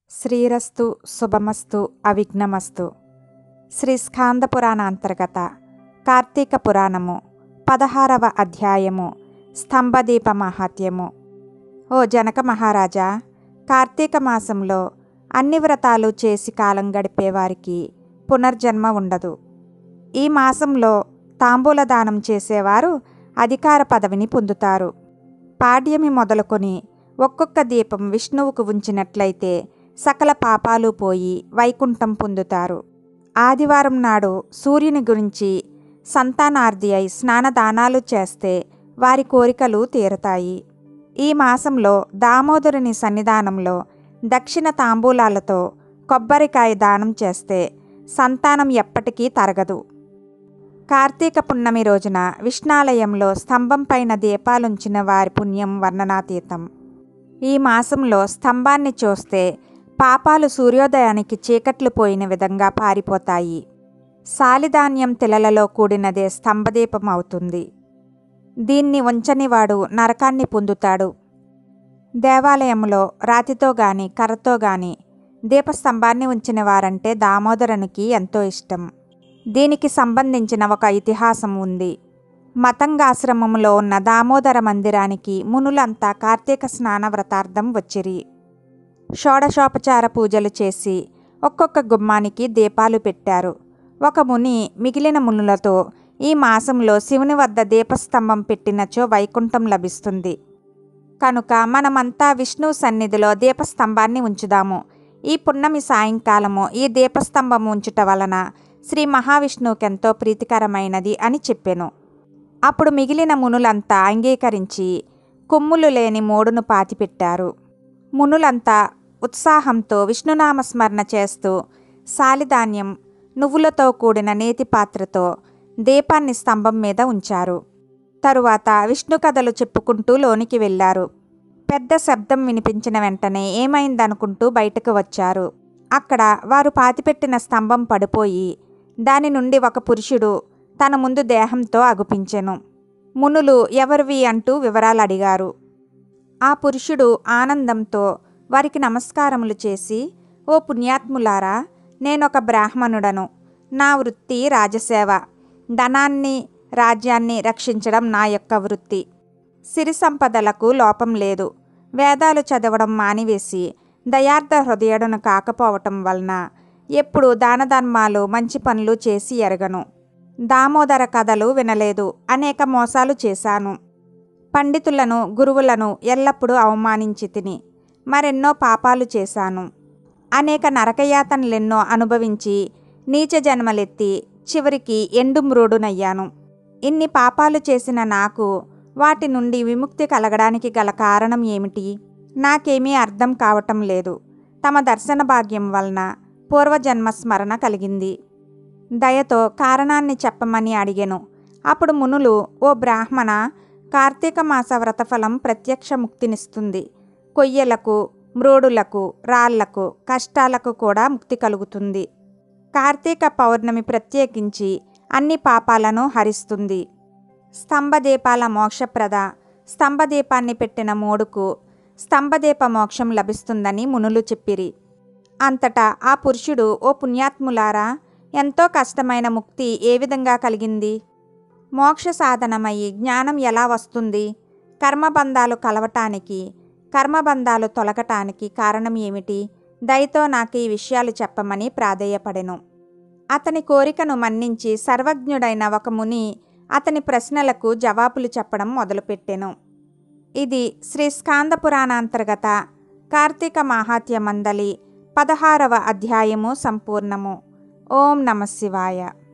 శ్రీరస్తు శుభమస్తు అవిఘ్నమస్తు శ్రీ స్కాంద పురాణ అంతర్గత కార్తీక పురాణము పదహారవ అధ్యాయము స్తంభదీప మహాత్యము ఓ జనక మహారాజా కార్తీక మాసంలో అన్ని వ్రతాలు చేసి కాలం గడిపేవారికి పునర్జన్మ ఉండదు ఈ మాసంలో తాంబూల దానం చేసేవారు అధికార పదవిని పొందుతారు పాడ్యమి మొదలుకొని ఒక్కొక్క దీపం విష్ణువుకు ఉంచినట్లయితే సకల పాపాలు పోయి వైకుంఠం పొందుతారు ఆదివారం నాడు సూర్యుని గురించి సంతానార్థి అయి స్నానదానాలు చేస్తే వారి కోరికలు తీరతాయి ఈ మాసంలో దామోదరుని సన్నిధానంలో దక్షిణ తాంబూలాలతో కొబ్బరికాయ దానం చేస్తే సంతానం ఎప్పటికీ తరగదు కార్తీక పున్నమి రోజున విష్ణాలయంలో స్తంభం పైన దీపాలుంచిన వారి పుణ్యం వర్ణనాతీతం ఈ మాసంలో స్తంభాన్ని చూస్తే పాపాలు సూర్యోదయానికి చీకట్లు పోయిన విధంగా పారిపోతాయి సాలిధాన్యం తిలలలో కూడినదే స్తంభదీపం అవుతుంది దీన్ని ఉంచనివాడు నరకాన్ని పొందుతాడు దేవాలయంలో రాతితో గాని కర్రతో గాని దీపస్తంభాన్ని ఉంచిన వారంటే దామోదరునికి ఎంతో ఇష్టం దీనికి సంబంధించిన ఒక ఇతిహాసం ఉంది మతంగాశ్రమంలో ఉన్న దామోదర మందిరానికి మునులంతా కార్తీక స్నాన వ్రతార్థం వచ్చిరి షోడశోపచార పూజలు చేసి ఒక్కొక్క గుమ్మానికి దీపాలు పెట్టారు ఒక ముని మిగిలిన మునులతో ఈ మాసంలో శివుని వద్ద దీపస్తంభం పెట్టినచో వైకుంఠం లభిస్తుంది కనుక మనమంతా విష్ణు సన్నిధిలో దీపస్తంభాన్ని ఉంచుదాము ఈ పున్నమి సాయంకాలము ఈ దీపస్తంభం ఉంచుట వలన శ్రీ మహావిష్ణువుకెంతో ప్రీతికరమైనది అని చెప్పెను అప్పుడు మిగిలిన మునులంతా అంగీకరించి కొమ్ములు లేని మోడును పాతిపెట్టారు మునులంతా ఉత్సాహంతో విష్ణునామ స్మరణ చేస్తూ సాలిధాన్యం నువ్వులతో కూడిన నేతి పాత్రతో దీపాన్ని స్తంభం మీద ఉంచారు తరువాత విష్ణు కథలు చెప్పుకుంటూ లోనికి వెళ్ళారు పెద్ద శబ్దం వినిపించిన వెంటనే ఏమైందనుకుంటూ బయటకు వచ్చారు అక్కడ వారు పాతిపెట్టిన స్తంభం పడిపోయి దాని నుండి ఒక పురుషుడు తన ముందు దేహంతో అగుపించెను మునులు ఎవరివి అంటూ వివరాలు అడిగారు ఆ పురుషుడు ఆనందంతో వారికి నమస్కారములు చేసి ఓ పుణ్యాత్ములారా నేనొక బ్రాహ్మణుడను నా వృత్తి రాజసేవ ధనాన్ని రాజ్యాన్ని రక్షించడం నా యొక్క వృత్తి సిరి సంపదలకు లోపం లేదు వేదాలు చదవడం మానివేసి దయార్థ హృదయుడును కాకపోవటం వలన ఎప్పుడు దానధర్మాలు మంచి పనులు చేసి ఎరగను దామోదర కథలు వినలేదు అనేక మోసాలు చేశాను పండితులను గురువులను ఎల్లప్పుడూ అవమానించి తిని మరెన్నో పాపాలు చేశాను అనేక నరకయాతనలెన్నో అనుభవించి నీచ జన్మలెత్తి చివరికి ఎండుమ్రోడునయ్యాను ఇన్ని పాపాలు చేసిన నాకు వాటి నుండి విముక్తి కలగడానికి గల కారణం ఏమిటి నాకేమీ అర్థం కావటం లేదు తమ దర్శన భాగ్యం వలన పూర్వజన్మ స్మరణ కలిగింది దయతో కారణాన్ని చెప్పమని అడిగెను అప్పుడు మునులు ఓ బ్రాహ్మణ కార్తీక మాస వ్రతఫలం ప్రత్యక్ష ముక్తినిస్తుంది కొయ్యలకు మ్రోడులకు రాళ్లకు కష్టాలకు కూడా ముక్తి కలుగుతుంది కార్తీక పౌర్ణమి ప్రత్యేకించి అన్ని పాపాలను హరిస్తుంది స్తంభదీపాల మోక్షప్రద స్తంభదీపాన్ని పెట్టిన మోడుకు స్తంభదీప మోక్షం లభిస్తుందని మునులు చెప్పిరి అంతటా ఆ పురుషుడు ఓ పుణ్యాత్ములారా ఎంతో కష్టమైన ముక్తి ఏ విధంగా కలిగింది మోక్ష సాధనమయ్యి జ్ఞానం ఎలా వస్తుంది కర్మబంధాలు కలవటానికి కర్మబంధాలు తొలగటానికి కారణం ఏమిటి దయతో నాకు ఈ విషయాలు చెప్పమని ప్రాధేయపడెను అతని కోరికను మన్నించి సర్వజ్ఞుడైన ఒక ముని అతని ప్రశ్నలకు జవాబులు చెప్పడం మొదలుపెట్టెను ఇది శ్రీ స్కాంద పురాణాంతర్గత కార్తీక మాహాత్య మందలి పదహారవ అధ్యాయము సంపూర్ణము ఓం నమ శివాయ